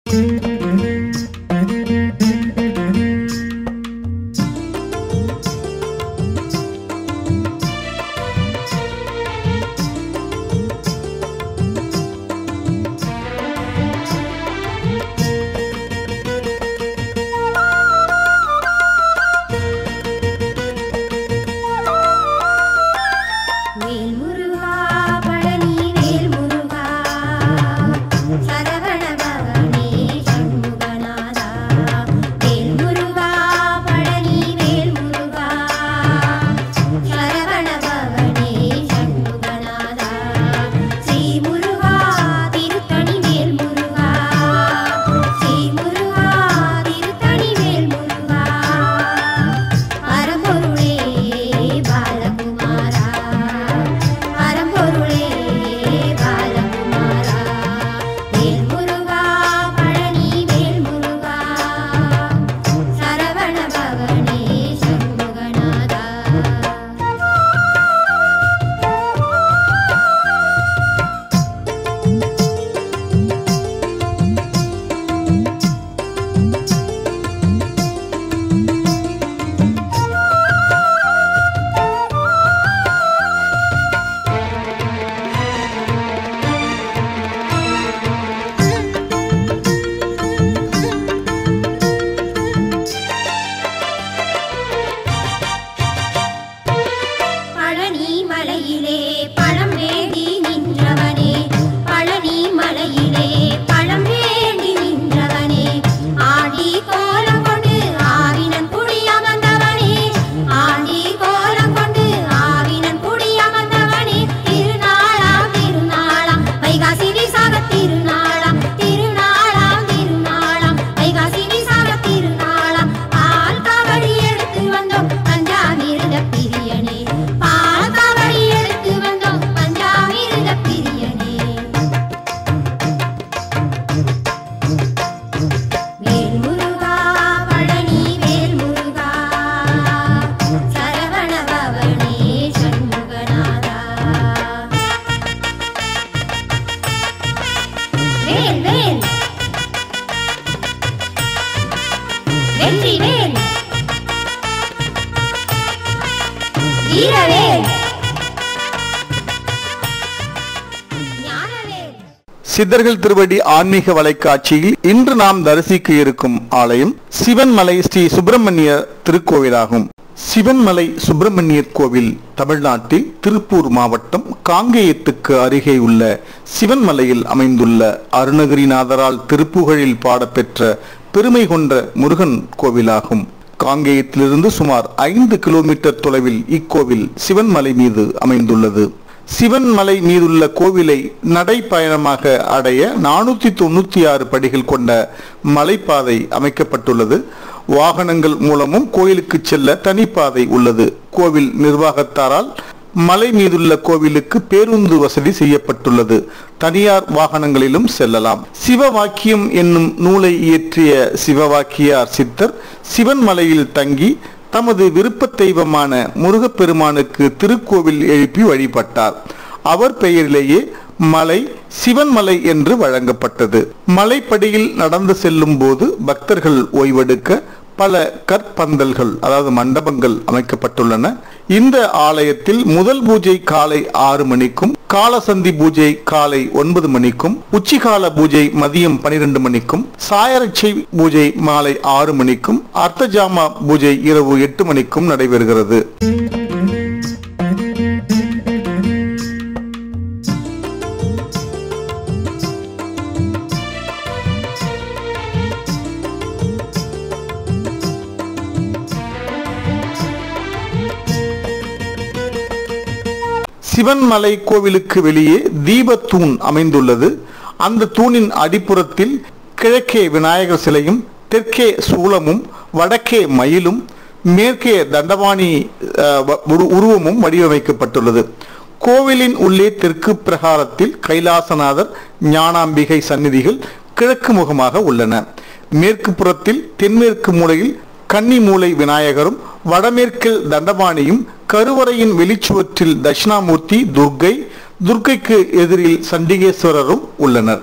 வேல் முருகா பழனி வேல் முருகா சரவண பவனே சண்முகநாதா வேல் முருகா பழனி வேல் முருகா சரவண பவனே சண்முகநாதா ஸ்ரீ முருகா திருத்தணி வேல் முருகா ஸ்ரீ முருகா திருத்தணி வேல் முருகா பரம்பொருளே பாலகுமாரா பரம்பொருளே பாலகுமாரா வேல் முருகா பழனி வேல் முருகா சரவண பவனே சண்முகநாதா பழனி மலையிலே பழம் வேண்டி நின்றவனே பழனி மலையிலே பழம் வேண்டி நின்றவனே ஆடி கோலம் கொண்டு ஆவினன் குடி அமர்ந்தவனே ஆடி கோலம் கொண்டு ஆவினன் குடி அமர்ந்தவனே திருநாளாம் திருநாளாம் வைகாசி விசாக திருநாளாம் திருநாளாம் திருநாளாம் வைகாசி விசாக திருநாளாம் பால் காவடி எடுத்து வந்தோம் பஞ்சாமிருத பிரியனே பால் காவடி எடுத்து வந்தோம் பஞ்சாமிருத பிரியனே வேல் முருகா பழனி வேல் முருகா சரவண பவனே சண்முகநாதா வேல் வேல் வெற்றி வேல் வீரவேல் ஞானவேல் சித்தர்கள் திருவடி ஆன்மீக வலைக்காட்சியில் இன்று நாம் தரிசிக்க இருக்கும் ஆலயம் சிவன்மலை ஸ்ரீ சுப்பிரமணிய திருக்கோவிலாகும் சிவன்மலை சுப்பிரமணியர் கோவில் தமிழ்நாட்டில் திருப்பூர் மாவட்டம் காங்கேயத்துக்கு அருகே உள்ள சிவன்மலையில் அமைந்துள்ள அருணகிரிநாதரால் திருப்புகழில் பாடப்பெற்ற பெருமை கொண்ட முருகன் கோவிலாகும் காங்கேயத்திலிருந்து சுமார் ஐந்து கிலோமீட்டர் தொலைவில் இக்கோவில் சிவன்மலை மீது அமைந்துள்ளது சிவன்மலை மீதுள்ள கோவிலை நடைப்பயணமாக அடைய நானூத்தி தொண்ணூத்தி ஆறு படிகள் கொண்ட மலைப்பாதை அமைக்கப்பட்டுள்ளது வாகனங்கள் மூலமும் கோயிலுக்கு செல்ல தனிப்பாதை உள்ளது கோவில் நிர்வாகத்தாரால் மலை மீதுள்ள கோவிலுக்கு பேருந்து வசதி செய்யப்பட்டுள்ளது தனியார் வாகனங்களிலும் செல்லலாம் சிவவாக்கியம் என்னும் நூலை இயற்றிய சிவவாக்கியார் சித்தர் சிவன்மலையில் தங்கி தமது விருப்ப தெய்வமான முருகப்பெருமானுக்கு திருக்கோவில் எழுப்பி வழிபட்டார் அவர் பெயரிலேயே மலை சிவன்மலை என்று வழங்கப்பட்டது மலைப்படியில் நடந்து செல்லும் போது பக்தர்கள் ஓய்வெடுக்க பல கற்பந்தல்கள் அதாவது மண்டபங்கள் அமைக்கப்பட்டுள்ளன இந்த ஆலயத்தில் முதல் பூஜை காலை ஆறு மணிக்கும் காலசந்தி பூஜை காலை ஒன்பது மணிக்கும் உச்சிகால பூஜை மதியம் பனிரெண்டு மணிக்கும் சாயரட்சை பூஜை மாலை ஆறு மணிக்கும் அர்த்தஜாமா பூஜை இரவு எட்டு மணிக்கும் நடைபெறுகிறது சிவன்மலை கோவிலுக்கு வெளியே தீபத்தூண் அமைந்துள்ளது அந்த தூணின் அடிப்புறத்தில் கிழக்கே விநாயகர் சிலையும் தெற்கே சூலமும் வடக்கே மயிலும் மேற்கே தண்டபாணி அஹ், வ- உரு- உருவமும் வடிவமைக்கப்பட்டுள்ளது கோவிலின் உள்ளே தெற்கு பிரகாரத்தில் கைலாசநாதர் ஞானாம்பிகை சந்நிதிகள் கிழக்கு முகமாக உள்ளன மேற்கு புறத்தில் தென்மேற்கு மூலையில் கன்னிமூலை விநாயகரும் வடமேற்கில் தண்டபாணியும் கருவறையின் வெளிச்சுவற்றில் தட்சிணாமூர்த்தி துர்க்கை துர்க்கைக்கு எதிரில் சண்டிகேஸ்வரரும் உள்ளனர்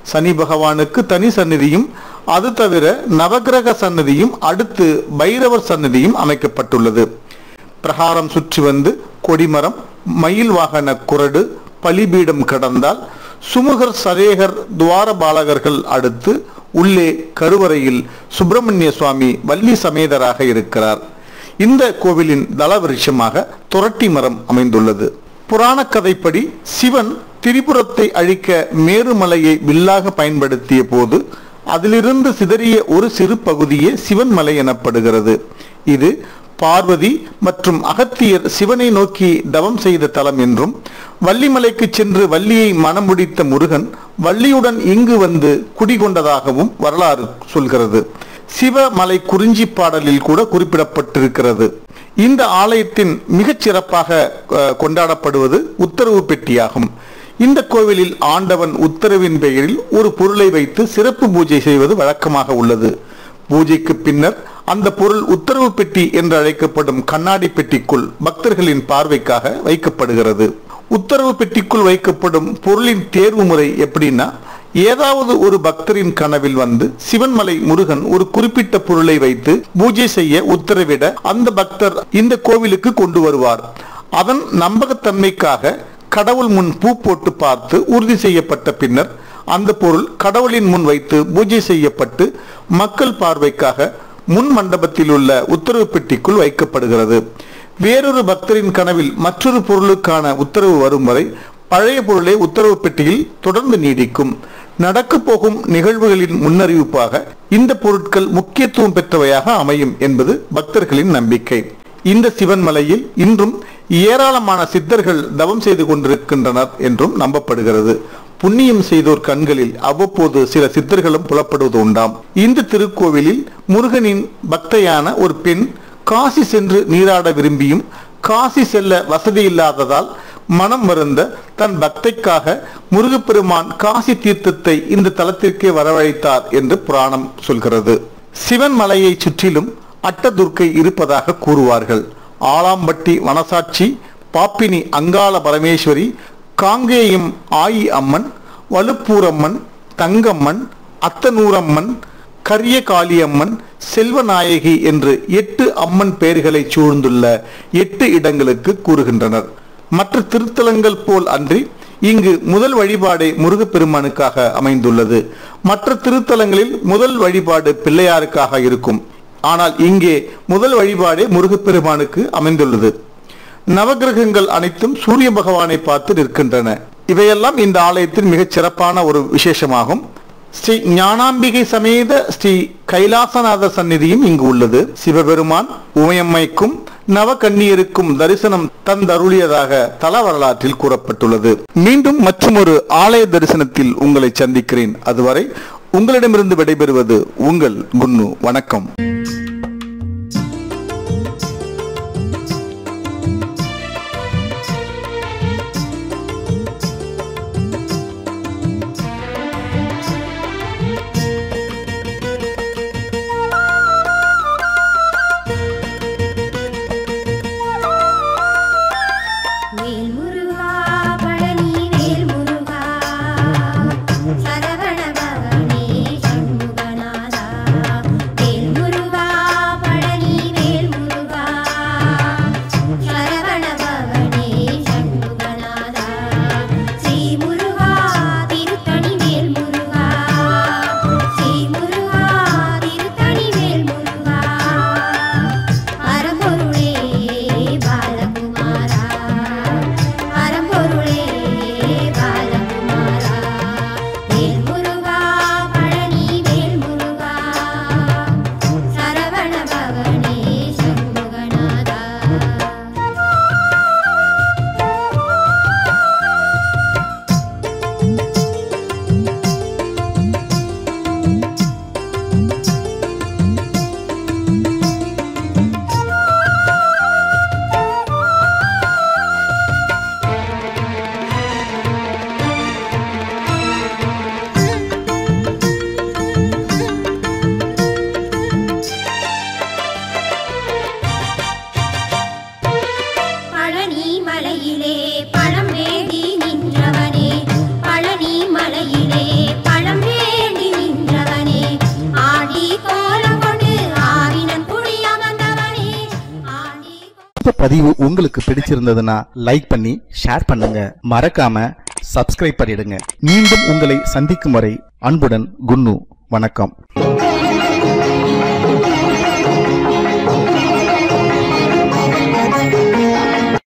சனி பகவானுக்கு தனி சந்நிதியும் அது தவிர நவக்கிரக சன்னதியும் அடுத்து பைரவர் சன்னதியும் அமைக்கப்பட்டுள்ளது பிரகாரம் சுற்றி வந்து கொடிமரம் மயில் வாகன குரடு பலிபீடம் கடந்தால் சுமுகர் சரேகர் துவாரபாலகர்கள் அடுத்து உள்ளே கருவறையில் சுப்பிரமணிய சுவாமி வள்ளி சமேதராக இருக்கிறார் இந்த கோவிலின் தலவிருஷமாக துரட்டி மரம் அமைந்துள்ளது புராண கதைப்படி சிவன் திரிபுரத்தை அழிக்க மேருமலையை வில்லாக பயன்படுத்திய போது அதிலிருந்து சிதறிய ஒரு சிறு பகுதியே சிவன் மலை எனப்படுகிறது இது பார்வதி மற்றும் அகத்தியர் சிவனை நோக்கி தவம் செய்த தலம் என்றும் வள்ளிமலைக்கு சென்று வள்ளியை மணமுடித்த முருகன் வள்ளியுடன் இங்கு வந்து குடிகொண்டதாகவும் வரலாறு சொல்கிறது சிவமலை குறிஞ்சி பாடலில் கூட குறிப்பிடப்பட்டிருக்கிறது இந்த ஆலயத்தின் மிகச் சிறப்பாக அஹ், கொண்டாடப்படுவது உத்தரவு பெட்டியாகும் இந்த கோவிலில் ஆண்டவன் உத்தரவின் பெயரில் ஒரு பொருளை வைத்து சிறப்பு பூஜை செய்வது வழக்கமாக உள்ளது பூஜைக்கு பின்னர் அந்த பொருள் உத்தரவு பெட்டி என்று அழைக்கப்படும் கண்ணாடி பெட்டிக்குள் பக்தர்களின் பார்வைக்காக வைக்கப்படுகிறது உத்தரவு பெட்டிக்குள் வைக்கப்படும் பொருளின் தேர்வு முறை எப்படின்னா ஏதாவது ஒரு பக்தரின் கனவில் வந்து சிவன்மலை முருகன் ஒரு குறிப்பிட்ட பொருளை வைத்து பூஜை செய்ய உத்தரவிட அந்த பக்தர் இந்த கோவிலுக்கு கொண்டு வருவார் அதன் நம்பகத்தன்மைக்காக கடவுள் முன் பூ போட்டு பார்த்து உறுதி செய்யப்பட்ட பின்னர் அந்த பொருள் கடவுளின் முன் வைத்து பூஜை செய்யப்பட்டு மக்கள் பார்வைக்காக முன் மண்டபத்தில் உள்ள உத்தரவு பெட்டிக்குள் வைக்கப்படுகிறது வேறொரு பக்தரின் கனவில் மற்றொரு பொருளுக்கான உத்தரவு வரும் வரை பழைய பொருளே உத்தரவு பெட்டியில் தொடர்ந்து நீடிக்கும் நடக்க போகும் நிகழ்வுகளின் முன்னறிவிப்பாக இந்த பொருட்கள் முக்கியத்துவம் பெற்றவையாக அமையும் என்பது பக்தர்களின் நம்பிக்கை இந்த சிவன் மலையில் இன்றும் ஏராளமான சித்தர்கள் தவம் செய்து கொண்டிருக்கின்றனர் என்றும் நம்பப்படுகிறது புண்ணியம் செய்தோர் கண்களில் அவ்வப்போது சில சித்தர்களும் புலப்படுவது உண்டாம் இந்த திருக்கோவிலில் முருகனின் பக்தையான ஒரு பெண் காசி சென்று நீராட விரும்பியும் காசி செல்ல வசதி இல்லாததால் மனம் வருந்த தன் பக்தைக்காக முருகப்பெருமான் காசி தீர்த்தத்தை இந்த தலத்திற்கே வரவழைத்தார் என்று புராணம் சொல்கிறது சிவன் மலையை சுற்றிலும் அட்டதுர்க்கை இருப்பதாக கூறுவார்கள் ஆலாம்பட்டி வனசாட்சி பாப்பினி அங்காள பரமேஸ்வரி காங்கேயம் ஆயி அம்மன் வலுப்பூரம்மன் தங்கம்மன் அத்தனூரம்மன் கரிய காளியம்மன் செல்வநாயகி என்று எட்டு அம்மன் பெயர்களை சூழ்ந்துள்ள எட்டு இடங்களுக்கு கூறுகின்றனர் மற்ற திருத்தலங்கள் போல் அன்றி இங்கு முதல் வழிபாடு முருகப்பெருமானுக்காக அமைந்துள்ளது மற்ற திருத்தலங்களில் முதல் வழிபாடு பிள்ளையாருக்காக இருக்கும் ஆனால் இங்கே முதல் வழிபாடே முருகப்பெருமானுக்கு அமைந்துள்ளது நவகிரகங்கள் அனைத்தும் சூரிய பகவானை பார்த்து நிற்கின்றன இவையெல்லாம் இந்த ஆலயத்தின் மிகச் சிறப்பான ஒரு விசேஷமாகும் ஸ்ரீ ஞானாம்பிகை சமேத ஸ்ரீ கைலாசநாத சந்நிதியும் இங்கு உள்ளது சிவபெருமான் உமையம்மைக்கும் நவகன்னியருக்கும் தரிசனம் தந்தருளியதாக தல வரலாற்றில் கூறப்பட்டுள்ளது மீண்டும் மற்றொரு ஆலய தரிசனத்தில் உங்களை சந்திக்கிறேன் அதுவரை உங்களிடமிருந்து விடைபெறுவது உங்கள் குன்னு வணக்கம் வேல் முருகா பழனி வேல் முருகா சரவண பவனே சண்முகநாதா வேல் முருகா பதிவு உங்களுக்கு பிடிச்சிருந்ததுன்னா லைக் பண்ணி ஷேர் பண்ணுங்க மறக்காம சப்ஸ்கிரைப் பண்ணிடுங்க மீண்டும் உங்களை சந்திக்கும் வரை அன்புடன் குன்னு வணக்கம்